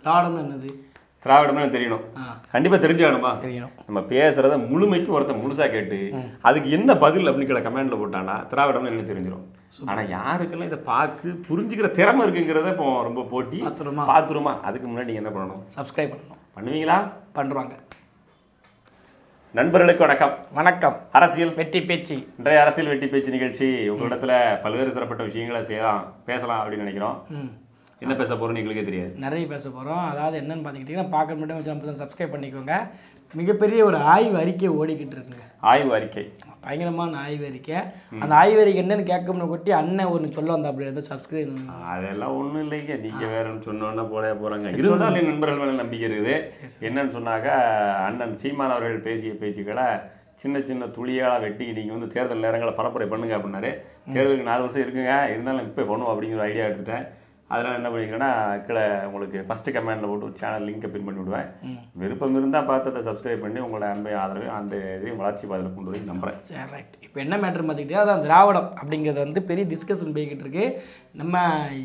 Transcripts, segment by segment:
திராவிடம் என்னது திராவிடம்னு எனக்கு தெரியணும் ஆ கண்டிப்பா தெரிஞ்சாகணுமா தெரியணும் நம்ம பேசுறத முழுமைக்கு ஒருத்தன் முழுசா கேட்டு அதுக்கு என்ன பதில் அப்படின்னு கமெண்ட்ல போட்டானா திராவிடம்னு என்ன தெரிஞ்சிடும் ஆனா யாருக்கெல்லாம் இதை பார்த்து புரிஞ்சுக்கிற திறமை இருக்குங்கிறத இப்போ ரொம்ப போட்டி பார்த்துருமா பார்த்துருமா அதுக்கு முன்னாடி நீங்க என்ன பண்ணணும் சப்ஸ்கிரைப் பண்ணணும் பண்ணுவீங்களா பண்ணுறாங்க நண்பர்களுக்கு வணக்கம் வணக்கம் அரசியல் வெட்டி பேச்சு இன்றைய அரசியல் வெட்டி பேச்சு நிகழ்ச்சி உங்களிடத்துல பல்வேறு தரப்பட்ட விஷயங்களை செய்யலாம் பேசலாம் அப்படின்னு நினைக்கிறோம் ம் என்ன பேச போறோம்னு எங்களுக்கே தெரியாது நிறைய பேச போகிறோம் அதாவது என்னன்னு பார்த்துக்கிட்டிங்கன்னா பார்க்க மட்டும் வச்சு நம்ம சப்ஸ்கிரைப் பண்ணிக்கோங்க மிகப்பெரிய ஒரு ஆய்வு அறிக்கை ஓடிக்கிட்டு இருக்குங்க ஆய்வு அறிக்கை பயங்கரமான ஆய்வு அறிக்கை அந்த ஆய்வு அறிக்கை என்னன்னு கேட்கணும்னு கொட்டி அண்ணன் ஒன்று சொல்ல வந்தா அப்படி இருந்தால் சப்ஸ்கிரைப் அதெல்லாம் ஒண்ணும் இல்லைங்க நீங்க வேறன்னு சொன்னோன்னா போட போறாங்க இருந்தாலும் என் நண்பர்கள் மேல நம்பிக்கை இருக்குது என்னன்னு சொன்னாக்கா அண்ணன் சீமான் அவர்கள் பேசிய பேச்சுக்களை சின்ன சின்ன துளியால வெட்டி நீங்க வந்து தேர்தல் நேரங்களை பரப்புரை பண்ணுங்க அப்படின்னாரு தேர்தலுக்கு நாலு வருஷம் இருக்குங்க இருந்தாலும் இப்போ பண்ணுவோம் அப்படிங்கிற ஐடியா எடுத்துட்டேன் அதனால என்ன பண்ணிக்கிறேன்னா கீழே உங்களுக்கு ஃபர்ஸ்ட் கமெண்ட்ல போட்டு ஒரு சேனல் லிங்கை பின் பண்ணி விடுவேன் விருப்பம் இருந்தால் பார்த்து அதை சப்ஸ்கிரைப் பண்ணி உங்களோட அன்பை ஆதரவு அந்த இதையும் வளர்ச்சி பாதையில் கொண்டு போய் நம்புறேன் சரி ரைட் இப்போ என்ன மேட்ரு பார்த்துக்கிட்டே அதான் திராவிடம் அப்படிங்கிறது வந்து பெரிய டிஸ்கஷன் போய்கிட்டு இருக்கு நம்ம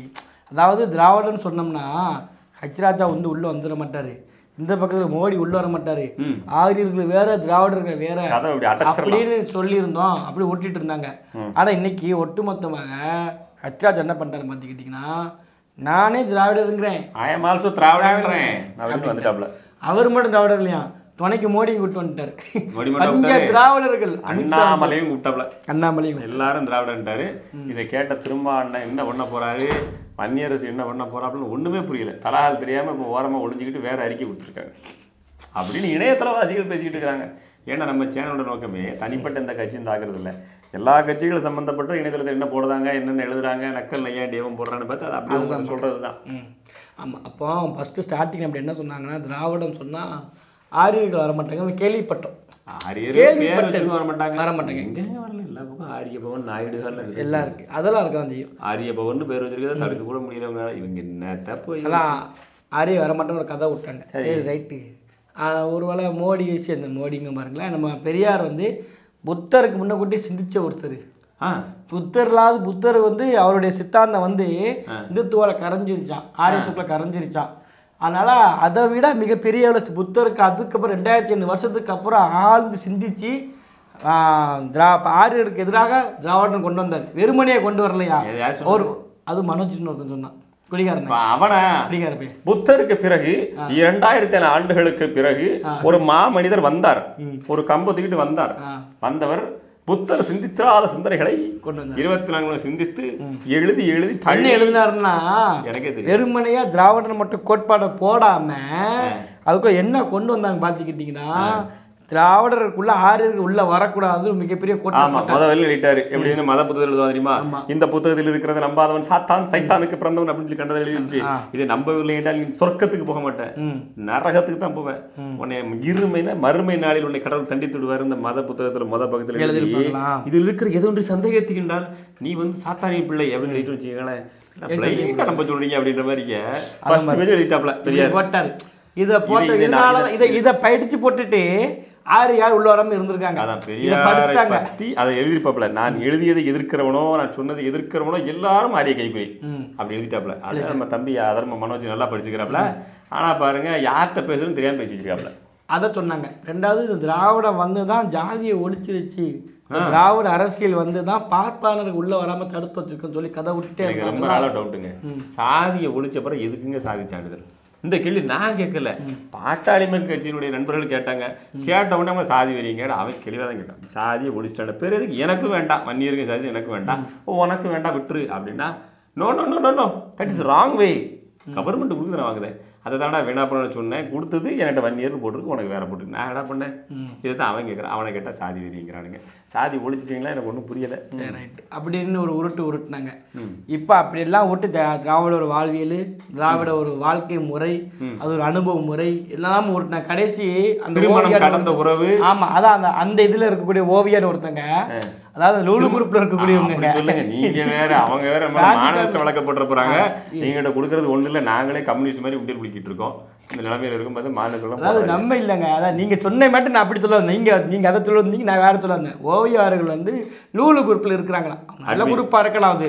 அதாவது திராவிடம்னு சொன்னோம்னா ஹச்ராஜா வந்து உள்ளே வந்துட மாட்டார் இந்த பக்கத்தில் மோடி உள்ளே வர மாட்டார் ம். ஆரியர்கள் வேற திராவிடர்கள் வேற கதை இப்படி அடைச்சிடலாம் அப்படின்னு சொல்லியிருந்தோம் அப்படி ஓட்டிட்டு இருந்தாங்க ஆனா இன்னைக்கு ஒட்டுமொத்தமாக ஹச்ராஜ் என்ன பண்ணிட்டாரு பார்த்துக்கிட்டிங்கன்னா நானே திராவிடருங்கிறேன் ஐ எம் ஆல்சோ திராவிடன்றேன் அப்படின்னு வந்துட்டாப்ல அவர் மட்டும் திராவிடர் இல்லையா துணைக்கு மோடி கூட்டு வந்துட்டாரு மோடி மட்டும் பஞ்ச வந்துட்டாரு. திராவிடர்கள் அண்ணாமலையும் கூப்பிட்டாப்ல அண்ணாமலையும் எல்லாரும் திராவிடன்ட்டாரு இதை கேட்ட திரும்ப அண்ணன் என்ன பண்ண போறாரு வன்னியரசு என்ன பண்ண போறாப்புன்னு ஒண்ணுமே புரியல தலால் தெரியாம இப்போ ஓரமா ஒளிஞ்சுக்கிட்டு வேற அறிக்கை கொடுத்துருக்காங்க அப்படின்னு இணையதளவாசிகள் பேசிக்கிட்டு இருக்காங்க ஏன்னா நம்ம சேனலோட நோக்கமே தனிப்பட்ட எந்த கட்சியும் தாக்குறது இல்லை எல்லா கட்சிகளும் சம்மந்தப்பட்ட இணையதளத்தில் என்ன போடுறாங்க என்னென்ன எழுதுறாங்க நக்கல் நையா டேவம் போடுறான்னு பார்த்து அது அப்படியே சொல்றது தான் ம் ஆமாம் அப்போ ஃபஸ்ட்டு ஸ்டார்டிங் அப்படி என்ன சொன்னாங்கன்னா திராவிடம் சொன்னால் ஆரியர்கள் வர மாட்டாங்க கேள்விப்பட்டோம் ஆரியர் கேள்விப்பட்டது. பேர் வச்சுட்டு வர மாட்டாங்க வர மாட்டாங்க. எங்கேயும் வரல எல்லா பக்கம் ஆரிய பவன் நாயுடுகள் இருக்கு எல்லாம் இருக்குது அதெல்லாம் இருக்க தான் செய்யும் ஆரிய பவன் பேர் வச்சிருக்கதை தடுக்க கூட முடியலவங்க இவங்க என்ன தப்பு அதான் ஆரிய வர மாட்டேன்னு ஒரு கதை விட்டாங்க சரி ரைட்டு ஒருவேளை மோடி சேர்ந்த மோடிங்க பாருங்களேன் நம்ம பெரியார் வந்து புத்தருக்கு முன்ன கூட்டி சிந்திச்ச ஒருத்தர் ஆ புத்தர் இல்லாத புத்தர் வந்து அவருடைய சித்தாந்தம் வந்து இந்துத்துவால கரைஞ்சிருச்சான் ஆரியத்துக்குள்ள கரைஞ்சிருச்சான் அதனால அதை விட மிகப்பெரிய அளவு புத்தருக்கு அதுக்கப்புறம் ரெண்டாயிரத்தி ஐந்து வருஷத்துக்கு அப்புறம் ஆழ்ந்து சிந்திச்சு ஆஹ், திரா ஆரியருக்கு எதிராக திராவிடம் கொண்டு வந்தார் வெறுமனையை கொண்டு வரலையா எதையாச்சும் ஒரு அது மனோஜ்னு ஒருத்தன் சொன்னான் குடிகாரன் இப்ப அவனை குடிகார போய் புத்தருக்கு பிறகு இரண்டாயிரத்தி ஏழு ஆண்டுகளுக்கு பிறகு ஒரு மாமனிதர் வந்தார் ஒரு கம்பு தூக்கிட்டு வந்தார் ஆ. வந்தவர் புத்தர் சிந்தித்திராத சிந்தனைகளை கொண்டு வந்தார் இருபத்தி நான்கு மணி சிந்தித்து எழுதி எழுதி என்ன தள்ளி எழுதினாருன்னா எனக்கே தெரியும் வெறுமனையா திராவிடன் மட்டும் கோட்பாடை போடாம அதுக்குள்ள என்ன கொண்டு வந்தாங்க பாத்துக்கிட்டீங்கன்னா திராவிடருக்குள்ள ஆரியர்கள் உள்ள வரக்கூடாது மிகப்பெரிய ஆமா கோட்பாடு முத வெளியில் எழுதிட்டாரு எப்படின்னு மத புத்தகத்தில் எழுதுவா தெரியுமா இந்த புத்தகத்தில் இருக்கிறது நம்பாதவன் சாத்தான் சைத்தானுக்கு பிறந்தவன் அப்படின்னு சொல்லி கண்டதை எழுதி வச்சுட்டு இது நம்பவில்லை என்றால் நீ சொர்க்கத்துக்கு போக மாட்டேன் ம். நரகத்துக்கு தான் போவேன் உன்னை இருமைனா மறுமை நாளில் உன்னை கடவுள் தண்டித்து விடுவார் இந்த மத புத்தகத்துல முத பக்கத்தில் எழுதி எழுதியிருப்பாங்களா? இதில் இருக்கிற ஏதோ ஒன்று சந்தேகத்துக்கின்றால் நீ வந்து சாத்தானின் பிள்ளை அப்படின்னு எழுதிட்டு வச்சுக்கங்களேன் பிள்ளைங்க நம்ப சொல்றீங்க அப்படின்ற மாதிரிங்க ஃபர்ஸ்ட் பேஜ் எழுதிட்டாப்ல பெரியார் போட்டாரு இத போட்ட இது நான் இதனால இதை இதை படிச்சு போட்டுட்டு ஆறு யார் உள்ள வராம இருந்திருக்காங்க அதான் இதை பெரியாரை படிச்சிட்டாங்க பத்தி அதை எழுதிருப்பாப்ல நான் எழுதியதை எதிர்க்கிறவனோ நான் சொன்னதை எதிர்க்கிறவனோ எல்லாரும் ஆரிய கைப்பிடி ம். அப்படி எழுதிட்டாப்ல அது நம்ம தம்பி அதர்ம மனோஜ் நல்லா படிச்சுக்கிறாப்ல ஆனா பாருங்க யார்கிட்ட பேசுறதுன்னு தெரியாம பேசிக்கிறாப்ல அதை சொன்னாங்க ரெண்டாவது இந்த திராவிடம் வந்து தான் ஜாதியை ஒழிச்சிருச்சு இந்த திராவிட அரசியல் வந்து தான் பார்ப்பாளர்கள் உள்ள வராம தடுத்து வச்சிருக்குன்னு சொல்லி கதை விட்டுட்டே எனக்கு ரொம்ப இருந்தாங்க நாளா டவுட்டுங்க சாதியை ஒழிச்ச பிறகு எதுக்குங்க சாதி சான்றிதழ் இந்த கேள்வி நான் கேட்கல பாட்டாளி மக்கள் கட்சியினுடைய நண்பர்கள் கேட்டாங்க கேட்ட உடனே அவங்க சாதி வரீங்க அவன் தெளிவாக தான் கேட்டான் சாதியை ஒழிச்சிட்டான பேர் எதுக்கு எனக்கு வேண்டாம் வன்னியருக்கு சாதி எனக்கு வேண்டாம் ஓ உனக்கு வேண்டாம் விட்டுரு அப்படின்னா no no no no no that is wrong way government கொடுக்குது நான் வாங்குதேன் அதை தாண்டா வேணா பண்ண சொன்னேன் கொடுத்தது என்கிட்ட ஒன் இயர் போட்டிருக்கு உனக்கு வேற போட்டுருக்கு நான் என்ன பண்ணேன் இதுதான் அவன் கேட்குறான் அவனை கேட்டால் சாதி வெறிங்கிறானுங்க சாதி ஒழிச்சிட்டீங்களா எனக்கு ஒன்றும் புரியலை சரி ரைட் அப்படின்னு ஒரு உருட்டு உருட்டுனாங்க இப்போ அப்படியெல்லாம் விட்டு திரா- திராவிட ஒரு வாழ்வியல் திராவிட ஒரு வாழ்க்கை முறை அது ஒரு அனுபவ முறை எல்லாம் உருட்டினாங்க கடைசி அந்த திருமணம் ஓவியார் கடந்த உறவு ஆமா அதான் அந்த அந்த இதுல இருக்கக்கூடிய ஓவியர் ஒருத்தங்க அதாவது லூலு குரூப்ல இருக்கக்கூடியவங்க அப்படி சொல்லுங்க நீங்க வேற அவங்க வேற மாநிலத்தை வழக்கப்பட்டு போறாங்க நீங்க கொடுக்கறது ஒண்ணு இல்ல நாங்களே கம்யூனிஸ்ட் மாதிரி உண்டியல் குளிக்கிட்டு இருக்கோம் இந்த நிலைமையில இருக்கும்போது மாநிலத்தோட அதாவது நம்ம இல்லைங்க அதான் நீங்க சொன்ன மட்டும் நான் அப்படி சொல்ல வந்தேன் நீங்க நீங்க அதை சொல்ல வந்தீங்க நான் வேற சொல்ல வந்தேன் ஓவியார்கள் வந்து லூலு குரூப்ல இருக்கிறாங்களா நல்ல குரூப்பா இருக்கலாம் அது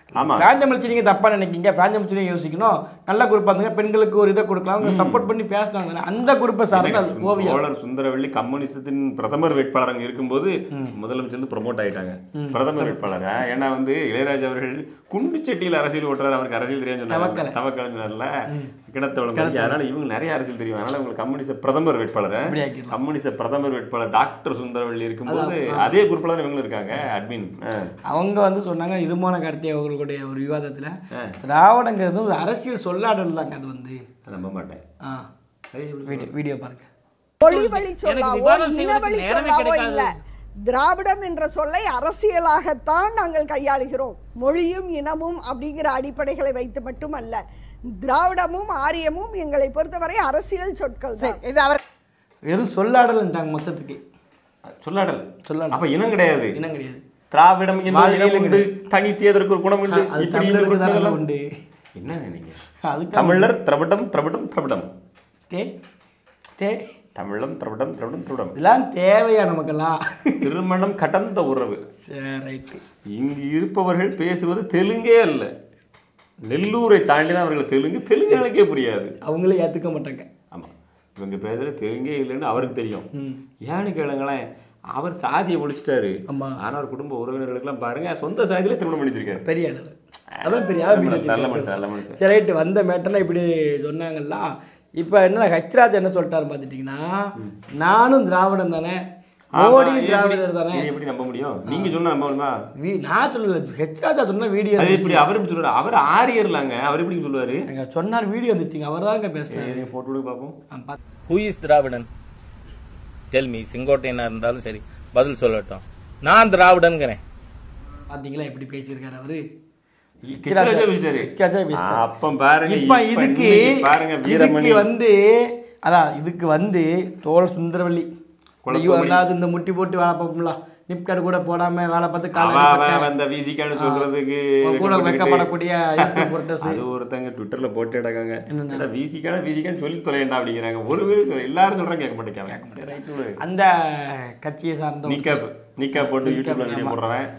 ஆமா பிராஞ்சமிழ்ச்சி நீங்க தப்பா நினைக்கீங்க பிராஞ்சமிழ்ச்சி யோசிக்கணும் நல்ல குரூப் இருந்துங்க பெண்களுக்கு ஒரு இதை கொடுக்கலாம் அவங்க சப்போர்ட் பண்ணி பேசுனாங்க அந்த குரூப்பை சார்ந்த அது ஓவியம் தோழர் சுந்தரவள்ளி கம்யூனிசத்தின் பிரதமர் வேட்பாளர் அங்க இருக்கும்போது முதலமைச்சர் வந்து ப்ரொமோட் ஆயிட்டாங்க பிரதமர் வேட்பாளர் ஏன்னா வந்து இளையராஜா அவர்கள் குண்டு சட்டியில் அரசியல் ஓட்டுறாரு அவருக்கு அரசியல் தெரியும் தவக்கலை. சொன்னாங்க தவக்கலைன்னு சொன்னார்ல கிணத்தவளம் மாதிரி அதனால இவங்க நிறைய அரசியல் தெரியும் அதனால உங்களுக்கு கம்யூனிஸ்ட் பிரதமர் வேட்பாளர் அப்படி ஆக்கிடலாம் கம்யூனிஸ்ட் பிரதமர் வேட்பாளர் டாக்டர் சுந்தரவள்ளி இருக்கும்போது அதே குரூப்ல தான் இவங்களும் இருக்காங்க அட்மின் அவங்க வந்து சொன்னாங்க இதுமான கருத்தை அவர்களுடைய ஒரு விவாதத்துல திராவிடங்கிறது ஒரு அரசியல் சொல்லாடல் தாங்க அது வந்து நம்ப மாட்டேன் ஆ அது எப்படி வீடியோ வீடியோ பாருங்க மொழி வழி சொல்லாவோ விவாதம் இன செய்வதற்கு வழி நேரமே சொல்லாவோ கிடைக்காது. இல்ல திராவிடம் என்ற சொல்லை அரசியலாகத்தான் நாங்கள் கையாளுகிறோம் மொழியும் இனமும் அப்படிங்கிற அடிப்படைகளை வைத்து மட்டுமல்ல திராவிடமும் ஆரியமும் எங்களை பொறுத்தவரை அரசியல் சொற்கள் தான் இது அவர் வெறும் சொல்லாடல்ன்றாங்க மொத்தத்துக்கு சொல்லாடல் சொல்லாடல் அப்ப இனம் கிடையாது இனம் கிடையாது திராவிடம் என்பது வாழ்வியல் இனம் உண்டு தனி தேர்தற்கு ஒரு குணம் உண்டு அது இப்படி தமிழருக்கு இப்படி தானே இதெல்லாம் உண்டு என்ன நீங்க அதுக்கு தமிழர் திராவிடம் திராவிடம் திராவிடம் தே தே தமிழம் திராவிடம் திராவிடம் திராவிடம் இதெல்லாம் தேவையா நமக்கெல்லாம் திருமணம் கடந்த உறவு சரி ரைட்டு இங்கு இருப்பவர்கள் பேசுவது தெலுங்கே அல்ல நெல்லூரை தாண்டினா அவர்கள் தெலுங்கு தெலுங்கு எனக்கே புரியாது அவங்களே ஏத்துக்க மாட்டாங்க ஆமா இவங்க பேசுற தெலுங்கே இல்லைன்னு அவருக்கு தெரியும் ம். ஏன்னு கேளுங்களேன் அவர் சாதியை ஒழிச்சிட்டாரு ஆமா. ஆனா அவர் குடும்ப உறவினர்களுக்கெல்லாம் பாருங்க சொந்த சாதியிலே திருமணம் பண்ணிச்சிருக்காரு பெரிய அளவு அதான் பெரிய அதான் பேசிட்டு நல்ல இருக்காரு. மனுஷன் நல்ல மனுஷன் சரி ரைட்டு வந்த மேட்டர்னா இப்படி சொன்னாங்கல்ல இப்போ என்ன ஹச்ராஜ் என்ன சொல்லிட்டாரு பார்த்துட்டிங்கன்னா நானும் திராவிடம் தானே ஆமா, மோடி இது எப்படி- திராவிடர் தானே இது எப்படி நம்ப முடியும் நீங்க சொன்னா நம்ப முடியுமா வீ நான் சொல்லல ஹெச்ராஜா சொன்ன வீடியோ அது எப்படி அவர் எப்படி சொல்றாரு அவர் ஆரியர்லாங்க அவர் எப்படி சொல்லுவாரு எங்க சொன்னார் வீடியோ வந்துச்சுங்க அவர் தாங்க பேசுறாரு சரி, போட்டு விடுங்க பாப்போம் ஆ, பாத்து- who is Dravidan tell me செங்கோட்டையனா இருந்தாலும் சரி பதில் சொல்லட்டும் நான் திராவிடன்கிறேன் பாத்தீங்களா எப்படி பேசியிருக்காரு அவரு கிச்சராஜா பேசிட்டாரு கிச்சராஜா பேசிட்டாரு. அப்ப பாருங்க இப்ப இப்ப இதுக்கு இன்னைக்கு பாருங்க வீரமணி இதுக்கு வந்து அதான் இதுக்கு வந்து தோல் சுந்தரவள்ளி ஐயோ அதாவது இந்த முட்டி போட்டு வேலை பார்ப்போம்ல நிப்கார்டு கூட போடாம வேலை பார்த்து அவ கால அவ வந்த வீசிக்கான்னு சொல்றதுக்கு கூட வெக்கப்பட்டுக்கிட்டு, வைக்கப்படக்கூடிய புரட்டஸ் அது ஒருத்தங்க ட்விட்டர்ல போட்டு இடக்காங்க ஏன்னா வீசிக்கான வீசிக்கான்னு சொல்லி தொலையண்டா அப்படிங்கிறாங்க ஒரு பேர் சொல்ல எல்லாரும் சொல்றாங்க கேட்க மாட்டேங்க ரைட் விடு. அந்த கட்சியை சார்ந்த நிக்கா நிக்கா போட்டு யூடியூப்ல வீடியோ போடுறவன்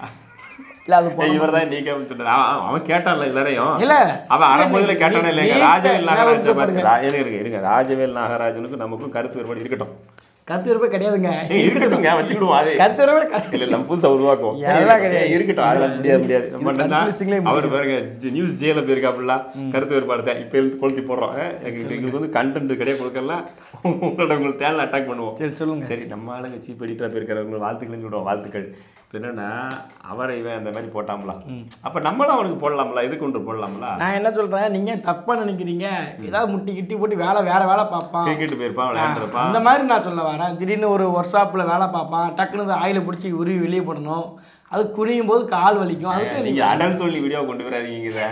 இல்ல அது போ- இவர் தான் நீக்கா சொல்றான் அவன் அவன் கேட்டான்ல எல்லாரையும் இல்ல. அவன் அறம்போதுல கேட்டானே நீ- இல்லைங்க நீ- ராஜவேல் நான் நாகராஜ ஒரு பார்த்து பாருங்க. ரா- இருங்க இருங்க, இருங்க ராஜவேல் நாகராஜனுக்கும் நமக்கும் கருத்து வேறுபாடு இருக்கட்டும் கருத்து வேறுபாடு கிடையாதுங்க ஏய், இருக்கட்டும்ங்க வச்சுக்கிடுவோம் அது கருத்து வேறுபாடு கிடையாது. இல்ல நம்ம புதுசா உருவாக்குவோம் அதெல்லாம் கிடையாது. ஏய், இருக்கட்டும் அதெல்லாம் முடியாது முடியாது இது நம்ம என்னன்னா, confusing-லே அவர் பாருங்க நியூஸ் ஜேல போயிருக்காப்புல கருத்து வேறுபாடு தான் இப்ப இருந்து கொளுத்தி போடுறோம் அஹ், எங்களுக்கு எங்களுக்கு வந்து கண்டென்ட் கிடையாது கொடுக்கலாம் உங்களோட உங்களுக்கு சேனல் அட்டாக் பண்ணுவோம் சரி சொல்லுங்க சரி நம்ம ஆளுங்க சீப் எடிட்டரா போயிருக்கிறவங்க வாழ்த்துக்கள் சொல்லுவோம் வாழ்த்துக்கள் இப்ப என்னன்னா அவரை இவன் அந்த மாதிரி போட்டாம்ல அப்ப நம்மளும் அவனுக்கு போடலாம்ல இதுக்கு ஒன்று போடலாம்ல நான் என்ன சொல்றேன் நீங்க தப்பா நினைக்கிறீங்க ஏதாவது முட்டி கிட்டி போட்டு வேலை வேற வேலை பார்ப்பான் கிரிக்கெட் போயிருப்பான் விளையாண்டுருப்பான் அந்த மாதிரி நான் சொல்ல வரேன் திடீர்னு ஒரு ஒர்க் ஷாப்பில் வேலை பார்ப்பான் டக்குனு ஆயில பிடிச்சி உருவி வெளியே போடணும் அது குனியும் போது கால் வலிக்கும் அதுக்கு நீங்க அடன் சொல்லி வீடியோ கொண்டு வராதீங்க இதை.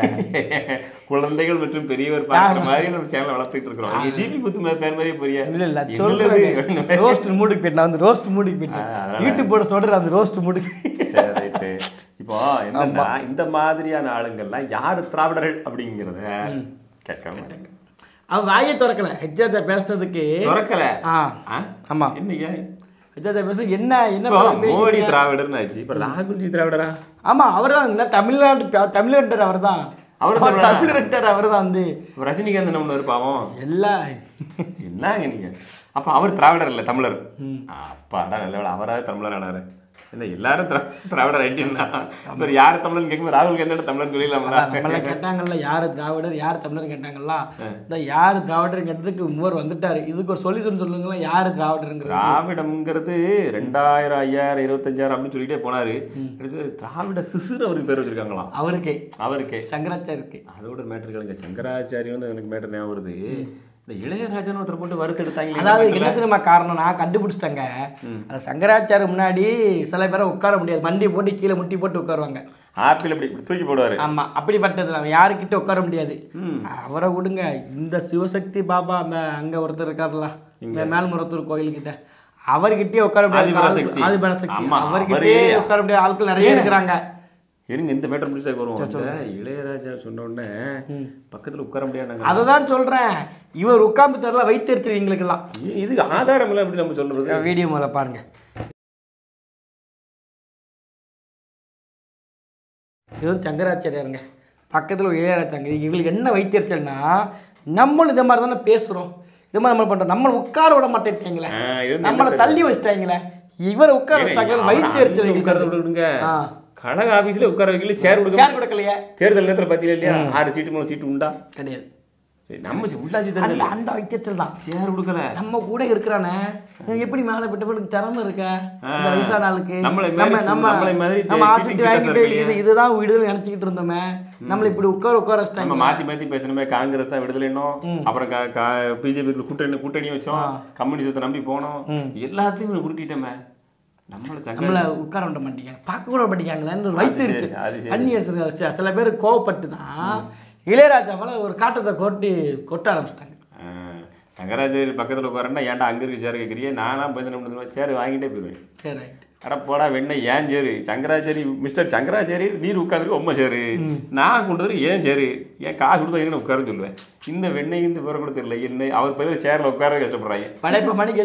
குழந்தைகள் மற்றும் பெரியவர் பார்க்குற மாதிரி நம்ம சேனல் வளர்த்துட்டு இருக்கிறோம் நீங்க ஜிபி புத்து மாதிரி பேர் மாதிரியே புரிய இல்ல இல்ல என்னது? சொல்றேன் ரோஸ்ட் மூடுக்கு போயிட்டேன் நான் வந்து ரோஸ்ட் மூடுக்கு போயிட்டேன் ஆ, அதனால- யூடியூப் போட சொல்றேன் அந்த ரோஸ்ட் மூடுக்கு சரி ரைட்டு இப்போ என்னன்னா இந்த மாதிரியான ஆளுங்கள்லாம் யாரு திராவிடர்கள் அப்படிங்கிறத கேட்க மாட்டாங்க அவன் வாயை திறக்கல ஹெச்ஆர்ஜா பேசுனதுக்கு திறக்கல ஆ ஆ? ஆமா என்னையா ஹெச்ஆர்ஜா பேச என்ன என்ன இப்போ பத்தி பேசுறீங்க? மோடி திராவிடர்னு ஆச்சு இப்ப ராகுல்ஜி திராவிடரா ஆமா அவர் தான் தமிழ்நாட்டு தமிழ்நாட்டர் அவர் தான் அவரு தமிழனா? தமிழ்நாட்டர் அவர் தான் வந்து இப்ப ரஜினிகாந்த் என்ன பண்ணுவாரு பாவம் எல்லா என்னங்க நீங்க அப்ப அவர் திராவிடர் இல்ல தமிழர் அப்பாடா நல்ல வேளை அவராவது தமிழர் ஆனாரு என்ன எல்லாரும் திரா- திராவிடர் ஐட்டின்னா இவர் யாரு தமிழன் கேட்கும்போது ராகுல் காந்தி தமிழர் சொல்லிடலாம்ல நம்மள கேட்டாங்கல்ல யாரு திராவிடர் யார் தமிழர் கேட்டாங்கல்ல இந்த யாரு திராவிடர் கேட்டதுக்கு மூவர் வந்துட்டாரு இதுக்கு ஒரு சொல்யூஷன் சொல்லுங்களேன் யாரு திராவிடருங்கிறது திராவிடம்ங்கிறது ரெண்டாயிரம் ஐயாயிரம் இருபத்தஞ்சாயிரம் அப்படின்னு சொல்லிட்டே போனாரு அடுத்து திராவிட சிசுன்னு அவருக்கு பேர் வச்சிருக்காங்களாம் அவருக்கே அவருக்கே சங்கராச்சாருக்கு அதோட மேட்டர் கேளுங்க சங்கராச்சாரியம் வந்து எனக்கு மேட்டர் ஞாபகம் வருது இந்த இளையராஜன் ஒருத்தர் போட்டு வறுத்தெடுத்தாங்களே அதாவது என்ன தெரியுமா காரணம் நான் கண்டுபிடிச்சிட்டேங்க அது சங்கராச்சாரி முன்னாடி சில பேரை உட்கார முடியாது வண்டி போட்டு கீழே முட்டி போட்டு உட்காருவாங்க ஆப்பிள் இப்படி இப்படி தூக்கி போடுவாரு ஆமா அப்படிப்பட்டது அவன் யாருக்கிட்ட உட்கார முடியாது அவரை விடுங்க இந்த சிவசக்தி பாபா அந்த அங்க ஒருத்தர் இருக்காருல்ல இந்த மேல்முரத்தூர் கோயில்கிட்ட அவர்கிட்டயே உட்கார முடியாது ஆதிபராசக்தி. ஆள்- ஆதிபராசக்தி ஆமா, அவர்கிட்டயே அவரே- உட்கார முடியாத ஆட்கள் நிறைய இருக்கிறாங்க இருங்க இந்த மேட்டர் முடிச்சா வருவோம் அந்த இளையராஜா சொன்ன உடனே பக்கத்துல உட்கார முடியாது அதை தான் சொல்றேன் இவர் உட்கார்ந்து தரல வைத்தறிச்சிருவீங்களுக்கெல்லாம் இதுக்கு ஆதாரம் எல்லாம் எப்படி நம்ம சொல்றது வீடியோ முதல்ல பாருங்க இது வந்து சங்கராச்சாரியாருங்க பக்கத்தில் இளையராஜாங்க இவங்களுக்கு என்ன வைத்தியரிச்சல்னா நம்மளும் இந்த மாதிரி தானே பேசுகிறோம் இது மாதிரி நம்ம பண்ணுறோம் நம்மளை உட்கார விட மாட்டேங்கிறீங்களே ஆ, இது வந்து நம்மளை என்ன தள்ளி வச்சிட்டாங்களே இவரை உட்கார வச்சிட்டாங்களே வைத்தியரிச்சல் உட்கார விடுங்க கழக ஆபீஸ்ல உட்கார வைக்கல சேர் கொடுக்க சேர் கொடுக்கலையே தேர்தல் நேரத்துல பாத்தீங்களா இல்லையா ஆறு சீட்டு மூணு சீட்டு உண்டா கிடையாது சரி, நம்ம உள்ளாட்சி அந்த தேர்தல் அந்த வைத்தியரிச்சல் தான் சேர் கொடுக்கல நம்ம கூட இருக்கிறானே இவன் எப்படி மேலே விட்டவனுக்கு திறமை இருக்க இந்த ஆ. வயசான ஆளுக்கு நம்மளை நம்ம மாதிரி நம்ம நம்மளை மாதிரி நம்ம சீட்டு ஆசிட்டு கிட்ட வாங்கிட்டு இருக்கலையே. இது இதுதான் விடுதலை நினைச்சுக்கிட்டு இருந்தோமே நம்மளை இப்படி உட்கார உட்கார நம்ம வச்சிட்டாங்க மாத்தி மாத்தி பேசணுமே காங்கிரஸ் தான் விடுதலை இன்னும் அப்புறம் பிஜேபி கூட்டணி கூட்டணி வச்சோம் கம்யூனிஸ்டத்தை நம்பி போனோம் எல்லாத்தையும் உருட்டிட்டோமே நம்மள சங்க நம்மளை உட்கார விட மாட்டேங்க பார்க்க கூட மாட்டேங்கிறாங்களேன்னு வைத்திருச்சு சரி, அது சரி. அந்நியர் சில பேர் கோவப்பட்டு தான் இளையராஜா மேல ஒரு காட்டத்தை கொட்டி கொட்ட ஆரம்பிச்சிட்டாங்க ஆ, சங்கராச்சாரி பக்கத்துல உட்காரன்னா ஏன்டா அங்க இருக்கு சேர் கேட்குறியே நானா பதினெண்டு நிமிடம் சேர் வாங்கிட்டே போயிடுவேன் சரி ரைட் அட போடா வெண்ணை ஏன் சேரு சங்கராச்சாரி மிஸ்டர் சங்கராச்சாரி நீர் உட்காந்துருக்கு உண்மை சேரு நான் கொண்டு வந்து ஏன் சேரு ஏன் காசு கொடுத்தா என்ன உட்கார சொல்லுவேன் இந்த வெண்ணெய் இந்த பேர கூட தெரியல என்ன அவர் பதில் சேர்ல உட்கார கஷ்டப்படுறாங்க படைப்பு மணிக்கு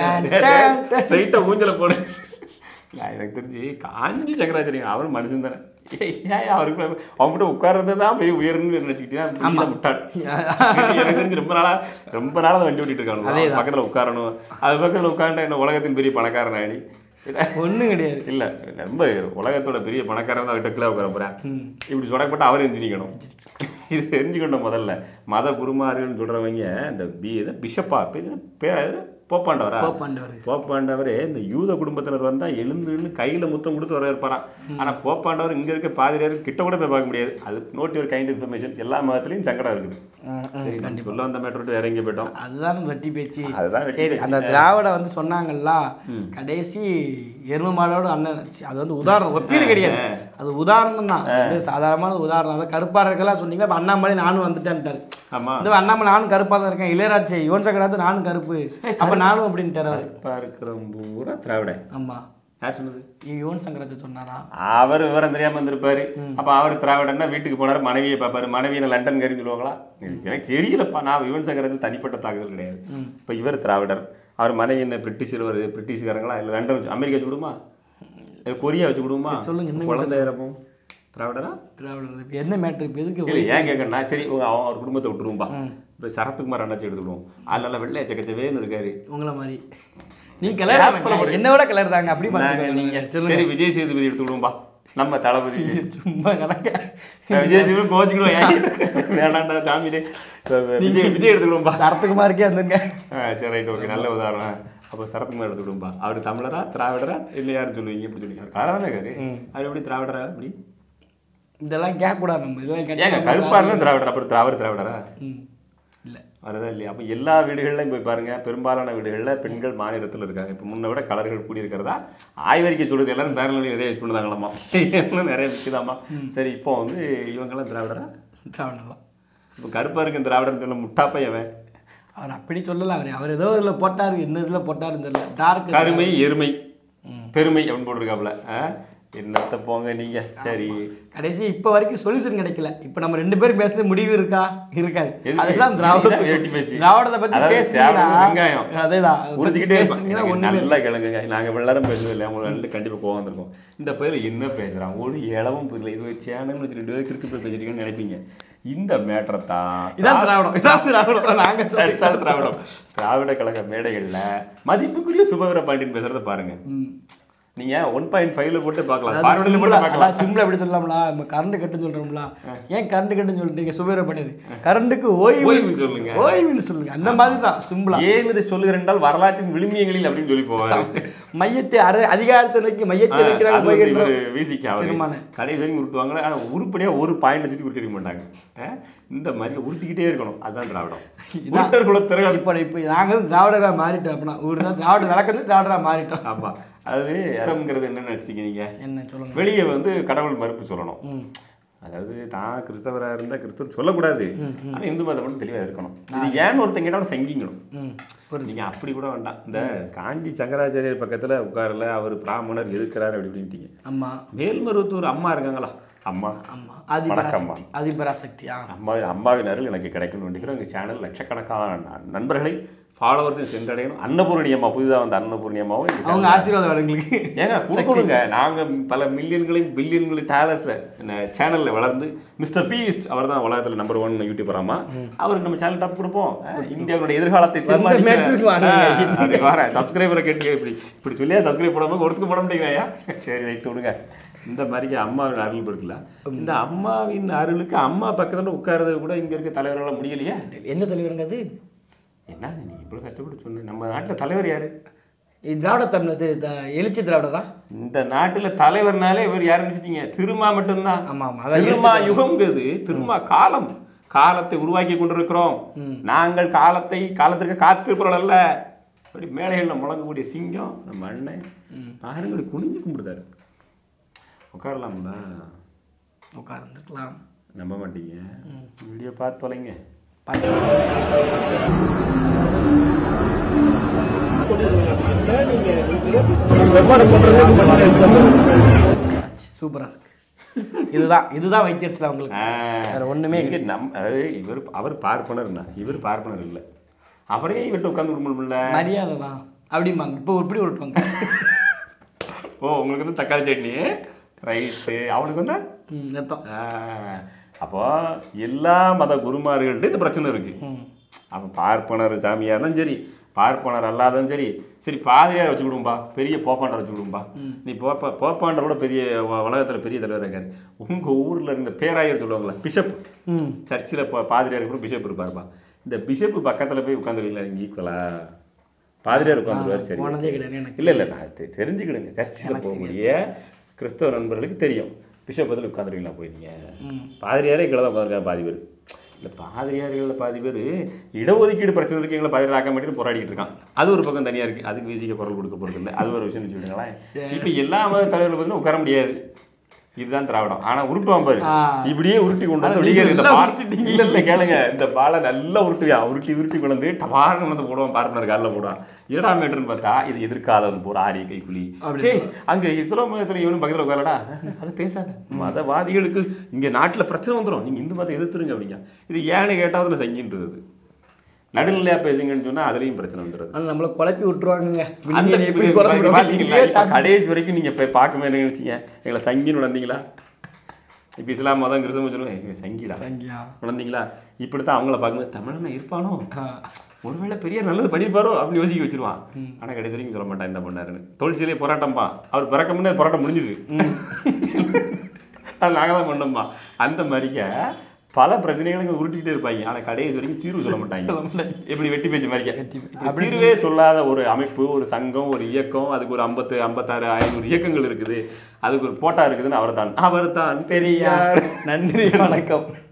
எடுத்து ஸ்ட்ரைட்டா ஊஞ்சல போடு இல்ல, எனக்கு தெரிஞ்சு காஞ்சி சங்கராச்சாரியம் அவரும் மனுஷன் தானே ஏய், ஏன் அவருக்கு அவங்ககிட்ட உட்கார்றது தான் பெரிய உயர்னு நினைச்சுக்கிட்டீங்கன்னா முட்டாள் எனக்கு தெரிஞ்சு ரொம்ப நாளா ரொம்ப நாளா அதை வண்டி ஓட்டிட்டு இருக்கானு பக்கத்துல உட்காரணும் அது பக்கத்துல உட்கார்ந்தா என்ன உலகத்தின் பெரிய பணக்காரன் ஆடி ஒண்ணும் கிடையாது இல்ல ரொம்ப உலகத்தோட பெரிய பணக்காரன் தான் அவர்கிட்ட கீழே உட்கார போறேன் இப்படி சொடக்கப்பட்டு அவரும் எந்திரிக்கணும் இது தெரிஞ்சுக்கணும் முதல்ல மத குருமார்கள்னு சொல்றவங்க இந்த பி இது பிஷப்பா பேர் என்ன? பேர் போப்பாண்டவரா போப்பாண்டவர் போப்பாண்டவரே இந்த யூத குடும்பத்தினர் வந்தா எழுந்துன்னு கையில முத்தம் கொடுத்து வர இருப்பாராம் ஆனா போப்பாண்டவர் இங்க இருக்க பாதிரியார் கிட்ட கூட போய் பார்க்க முடியாது அது நோட் யுவர் கைண்ட் இன்ஃபர்மேஷன் எல்லா மதத்துலயும் சங்கடம் இருக்குது சரி நம்ம சொல்ல வந்த மேட்டர் விட்டு வேற எங்க போயிட்டோம் அதுதான் வெட்டி பேச்சு அதுதான் வெட்டி சரி பேச்சு. அந்த திராவிட வந்து சொன்னாங்கல்ல கடைசி எரும மாடோட அண்ணன் சி, அது வந்து உதாரணம் ஒப்பீடு கிடையாது அது உதாரணம் தான் இது சாதாரணமான உதாரணம் அதான் கருப்பா இருக்கலாம் சொன்னீங்க அப்ப அண்ணாமலை நானும் வந்துட்டேன்ட்டாரு ஆமா இந்த அண்ணாமலை நானும் கருப்பா தான் இருக்கேன் இளையராஜா யுவன் சங்கராஜ் நானும் கருப்பு அப்ப நானும் அப்படின்ட்டாரு அவரு கருப்பா இருக்கிற பூரா திராவிட ஆமா யார் சொன்னது யுவன் சங்கராஜ் சொன்னாரா அவர் விவரம் தெரியாம இருந்திருப்பாரு அப்ப அவர் திராவிடன்னா வீட்டுக்கு போனாரு மனைவியை பார்ப்பாரு மனைவியை லண்டன் கறின்னு சொல்லுவாங்களா எனக்கு தெரியலப்பா நான் யுவன் சங்கரது தனிப்பட்ட தாக்குதல் கிடையாது இப்ப இவர் திராவிடர் அவர் மனைவி என்ன பிரிட்டிஷ் வருது பிரிட்டிஷ்காரங்களா இல்ல லண்டன் வச்சு அமெரிக்கா வச்சு விடுமா இல்ல கொரியா வச்சு விடுமா சொல்லுங்க, என்ன குழந்தை இறப்பும் திராவிடரா திராவிடர் இப்ப என்ன மேட்ரு இப்ப எதுக்கு இல்ல ஏன் கேட்கறேன் சரி உங்க அவன் அவர் குடும்பத்தை விட்டுருவோம்பா இப்ப சரத்குமார் அண்ணாச்சி எடுத்துக்கிடுவோம் அதனால வெள்ளை சக்கச்சவேன்னு இருக்காரு உங்களை மாதிரி நீங்க கலர் என்ன விட கலர் தாங்க அப்படி பாத்துக்கோங்க நீங்க சொல்லுங்க சரி விஜய் சேதுபதி எடுத்துக்கிடுவோம்பா நம்ம தளபதி சும்மா கணக்க விஜய் சேதுபதி கோச்சுக்கிடுவோம் ஏன் வேண்டாம்டா சாமிடே விஜய் விஜய் எடுத்துக்கிடுவோம்பா சரத்குமாருக்கே வந்துருங்க ஆ, சரி ரைட் ஓகே நல்ல உதாரணம் அப்போ சரத்குமார் எடுத்துக்கிடுவோம்பா அவர் தமிழரா திராவிடரா இல்லை யாரும் சொல்லுவீங்க இப்படி சொல்லுவீங்க அவர் காரா தானே இருக்காரு அவர் எப்படி திராவிடரா அப்படி இதெல்லாம் கேட்க கூடாது நம்ம இதெல்லாம் ஏங்க கேட்டா கருப்பா இருந்தா திராவிடர் அப்புறம் திராவிட திராவிடரா ம். இல்ல வரதா இல்லையா அப்போ எல்லா வீடுகள்லையும் போய் பாருங்க பெரும்பாலான வீடுகளில் பெண்கள் மாநிலத்தில் இருக்காங்க இப்போ முன்ன விட கலர்கள் கூடி இருக்கிறதா ஆய்வறிக்கை சொல்லுது எல்லாரும் பேரலி நிறைய யூஸ் பண்ணுதாங்களாமா எல்லாம் நிறைய விற்குதாமா சரி இப்போ வந்து இவங்கெல்லாம் திராவிடரா திராவிடர் தான் இப்போ கருப்பா இருக்க திராவிடர் சொல்ல முட்டாப்பையவன் அவர் அப்படி சொல்லல அவர் அவர் ஏதோ இதுல போட்டாரு என்ன இதுல போட்டாருன்னு தெரியல டார்க் கருமை எருமை பெருமை அப்படின்னு போட்டிருக்காப்புல ஆ? என்னத்த போங்க நீங்க சரி கடைசி இப்ப வரைக்கும் சொல்யூஷன் கிடைக்கல இப்ப நம்ம ரெண்டு பேரும் பேசுற முடிவு இருக்கா இருக்காது எதுக்கு? அதுதான் திராவிட இதுதான் வேட்டி பேச்சு. திராவிடத்தை பத்தி அதாவது பேசுனீங்கன்னா தேவையான வெங்காயம். அதேதான் அதை பத்தி உறிஞ்சிக்கிட்டே பேசுனீங்கன்னா இருப்பாங்க ஒண்ணுமே நல்லா கிழங்குங்க நாங்க எல்லாரும் பேசுறது இல்லை அவங்க ரெண்டு கண்டிப்பா கோவம் வந்திருக்கும் இந்த பயில என்ன பேசுறான் ஒரு இளவும் புரியல இது ஒரு சேனல் வச்சு ரெண்டு பேரும் கிறுக்கு போய் பேசிருக்கீங்கன்னு நினைப்பீங்க இந்த மேட்டரை தான் இதான் திராவிடம் இதான் திராவிடம் நாங்க சொல்லி சார் திராவிடம் திராவிட கழக மேடைகள்ல மதிப்புக்குரிய சுபவீர பாண்டியன் பேசுறத பாருங்க நீங்க ஒன் பாயிண்ட் ஃபைவ்ல போட்டு பார்க்கலாம் அதாவது பார்வையில சிம்பிளா- போட்டு அதான் பார்க்கலாம் சிம்பிளா எப்படி சொல்லலாம்ல நம்ம கரண்ட் கட்டுன்னு சொல்றோம்ல ஏன் கரண்ட் கட்டுன்னு சொல்லிட்டீங்க சுபேர பண்ணிடு கரண்ட்டுக்கு ஓய்வு ஓய்வு சொல்லுங்க. ஓய்வுன்னு சொல்லுங்க அந்த மாதிரி தான் சிம்பிளா ஏன் இதை சொல்லுகிறேன் என்றால் வரலாற்றின் விளிம்பியங்களில் அப்படின்னு சொல்லி போவாரு மையத்தை அரை அதிகாரத்தை நோக்கி மையத்தை வைக்கிறாங்க அது வந்து போய்கிட்டு இவரு VCK அவரு. தீர்மானம். கடைசி வரைக்கும் உருட்டுவாங்க ஆனா உருப்படியா ஒரு பாயிண்ட் சுத்தி உருட்டிருக்க மாட்டாங்க அஹ், இந்த மாதிரி உருட்டிக்கிட்டே இருக்கணும் அதுதான் திராவிடம் உருட்டர் குலத்திறகு இப்போ இப்போ நாங்க வந்து திராவிடரா மாறிட்டோம் அப்படின்னா ஊர் தான் திராவிட விளக்கத்து திராவிடரா மாறிட்டோம் ஆமா அது அறம்ங்கிறது என்ன நினைச்சிட்டீங்க நீங்க என்ன சொல்லுங்க வெளியே வந்து கடவுள் மறுப்பு சொல்லணும் அதாவது தான் கிறிஸ்தவரா இருந்தா கிறிஸ்தவர் சொல்லக்கூடாது ஆனா இந்து மதம் மட்டும் தெளிவா இருக்கணும் இது ஏன்னு ஒருத்தன் கேட்டாலும் சங்கிக்கணும் ம் நீங்க அப்படி கூட வேண்டாம் இந்த காஞ்சி சங்கராச்சாரியர் பக்கத்துல உட்காரல அவர் பிராமணர் எதுக்குறாரு அப்படி இப்படின்ட்டீங்க ஆமா மேல்மருவத்தூர் அம்மா இருக்காங்களா அம்மா ஆமா வணக்கம்மா. ஆதிபராசக்தி ஆதிபராசக்தியா அம்மா அம்மாவின் அருள் எனக்கு கிடைக்கணும்னு நினைக்கிறோம் எங்கள் சேனல் லட்சக்கணக்கான ந- நண்பர்களை ஃபாலோவர்ஸையும் சென்றடையணும் அன்னபூரணி அம்மா புதிதாக வந்த அன்னபூரணி அம்மாவும் இந்த அவங்க channel- ஆசீர்வாதம் எங்களுக்கு ஏங்க கொடுக்கணுங்க நாங்க பல மில்லியன்களையும் பில்லியன்களையும் டேலர்ஸ்ல சேனல்ல வளர்ந்து மிஸ்டர் பீஸ்ட் அவர் தான் உலகத்துல நம்பர் ஒன் யூடியூபராமா அவருக்கு நம்ம சேனல் டாப் கொடுப்போம் அஹ் இந்தியாவுடைய எதிர்காலத்தை metric வாங்குங்க. தீர்மானிக்க அது வர சப்ஸ்கிரைபரை கேட்டு இப்படி இப்படி சொல்லியா சப்ஸ்கிரைப் பண்ணாம ஒருத்துக்கு போட முடியுங்க சரி ரைட் விடுங்க இந்த மாதிரி அம்மாவின் அருள் இருக்குல்ல இந்த அம்மாவின் அருளுக்கு அம்மா பக்கத்துல உட்கார்றது கூட இங்க இருக்க தலைவர்களால முடியலையா எந்த தலைவருங்க அது என்ன நீ இவ்வளவு கஷ்டப்பட்டு சொன்ன நம்ம நாட்டுல தலைவர் யாரு இது திராவிட தமிழ் எழுச்சி திராவிட தான் இந்த நாட்டுல தலைவர்னாலே இவர் யாரு நினைச்சிட்டீங்க திருமா மட்டும்தான் ஆமா, ஆமா. அதான் திருமா யுகம்ங்கிறது திருமா காலம் காலத்தை உருவாக்கி கொண்டிருக்கிறோம் நாங்கள் காலத்தை காலத்திற்கு காத்திருப்பவர்கள் அல்ல அப்படி மேலைகளில் முழங்கக்கூடிய சிங்கம் நம்ம அண்ணன் பாருங்க இப்படி குனிஞ்சு கும்பிடுதாரு உட்காரலாம்ல உட்கார்ந்துருக்கலாம் நம்ப மாட்டீங்க வீடியோ பார்த்து தொலைங்க சூப்பரா இருக்கு இதுதான் இதுதான் வைத்தியத்தில் அவங்களுக்கு ஆ, வேற ஒண்ணுமே இங்க நம் அதாவது இவர் அவர் பார்ப்பனர்னா இவர் பார்ப்பனர் இல்லை அவரே இவர்கிட்ட உட்காந்து விட மரியாதை தான் அப்படிம்பாங்க இப்போ இப்படி விட்டுவாங்க ஓ உங்களுக்கு வந்து தக்காளி சட்னி ரைட்டு அவனுக்கு வந்து ம் ரத்தம் ஆ, அப்போ எல்லா மத குருமார்கள்ட்ட இந்த பிரச்சனை இருக்கு அவன் பார்ப்பனர் சாமியார்லாம் சரி பார்ப்பனர் அல்லாததும் சரி சரி பாதிரியார் வச்சு விடும்பா பெரிய போப்பாண்டர் வச்சு விடும்பா நீ போப்பா போப்பாண்டரோட பெரிய உ- உலகத்துல பெரிய தலைவர் இருக்காரு உங்க ஊர்ல இருந்த பேராயர் சொல்லுவாங்களா பிஷப் ம் சர்ச்சில் இப்போ பாதிரியார் கூட பிஷப் இருப்பாருப்பா இந்த பிஷப் பக்கத்துல போய் உட்காந்துருவீங்களா நீங்க ஈக்குவலா பாதிரியார் உட்காந்துருவாரு சரி போனதே கிடையாது எனக்கு இல்லை இல்லை நான் தெ- தெரிஞ்சுக்கிடுங்க சர்ச்சில் போகக்கூடிய கிறிஸ்தவ நண்பர்களுக்கு தெரியும் பிஷப் பதில் உட்காந்துருவீங்களா போய் நீங்கள் பாதிரியாரே கீழே தான் உட்காந்துருக்காங்க பாதி பேர் இல்லை பாதிரியார்களில் பாதி பேர் இடஒதுக்கீடு பிரச்சனை இருக்கு எங்களை பாதிரியார் ஆக்க மாட்டேன்னு போராடிட்டு இருக்கான் அது ஒரு பக்கம் தனியாக இருக்குது அதுக்கு விசிக்க குரல் கொடுக்க போகிறது இல்லை அது ஒரு விஷயம் வச்சுக்கிட்டுங்களேன் இப்போ எல்லா மத தலைவர்கள் பார்த்தீங்கன்னா உட்கார முடியாது இதுதான் திராவிடம் ஆனா உருட்டுவான் பாரு ஆ. இப்படியே உருட்டி கொண்டு வந்து ஆனா வெளியே நீங்க இந்த நல்லா பால் உருட்டிட்டீங்க. இல்ல இல்ல கேளுங்க இந்த பாலை நல்லா உருட்டுவியான் உருட்டி உருட்டி கொண்டு வந்து டபார்னு வந்து போடுவான் பார்ப்பனர் காலில் போடுவான் இரடா மீட்டர்னு பார்த்தா இது எதிர்க்காதவன் போற ஆரிய கைப்புலி அப்படி டேய் அங்க இஸ்லாம் மதத்துல இவனும் பக்கத்துல உட்காரடா அதை பேசாத மதவாதிகளுக்கு இங்க நாட்டுல பிரச்சனை வந்துரும் நீங்க இந்து மதத்தை எதிர்த்துருங்க அப்படிங்க இது ஏன்னு கேட்டா அதுல சங்கின்றது அது நடுநிலையா பேசுங்கன்னு சொன்னா அதுலயும் பிரச்சனை வந்துடுது ஆனால் நம்மளை குழப்பி விட்டுருவாங்க அந்த நீங்க எப்படி இப்படி குழப்பி பாத்தீங்களா? இப்ப விடுவாங்க? கடைசி வரைக்கும் நீங்க போய் பார்க்கவே என்ன நினைச்சீங்க எங்களை சங்கின்னு உணர்ந்தீங்களா இப்ப இஸ்லாம் மதம் கிறிஸ்தவம் சொல்லுவேன் "ஏய், சங்கிடா சங்கியா உணர்ந்தீங்களா இப்படித்தான் அவங்கள பார்க்கும்போது தமிழனா இருப்பானோ ஆ. ஒருவேளை பெரிய நல்லது பண்ணியிருப்பாரோ அப்படின்னு யோசிக்க வச்சிருவான் ஆனா கடைசி வரைக்கும் சொல்ல மாட்டான் என்ன பண்ணாருன்னு தொழிற்சிலே போராட்டம்பா அவர் பிறக்க முன்னே போராட்டம் முடிஞ்சிருக்கு அது நாங்கள் தான் பண்ணோம்பா அந்த மாதிரிக்க பல பிரச்சனைகளுக்கு உருட்டிக்கிட்டே இருப்பாங்க ஆனா கடைசி வரைக்கும் தீர்வு சொல்ல மாட்டாங்க எப்படி வெட்டி பேச்சு மாதிரிக்க தீர்வே சொல்லாத ஒரு அமைப்பு ஒரு சங்கம் ஒரு இயக்கம் அதுக்கு ஒரு ஐம்பத்து ஐம்பத்தாறு ஐநூறு இயக்கங்கள் இருக்குது அதுக்கு ஒரு போட்டா இருக்குதுன்னு அவர் தான் அவர் தான் பெரியார் நன்றி வணக்கம்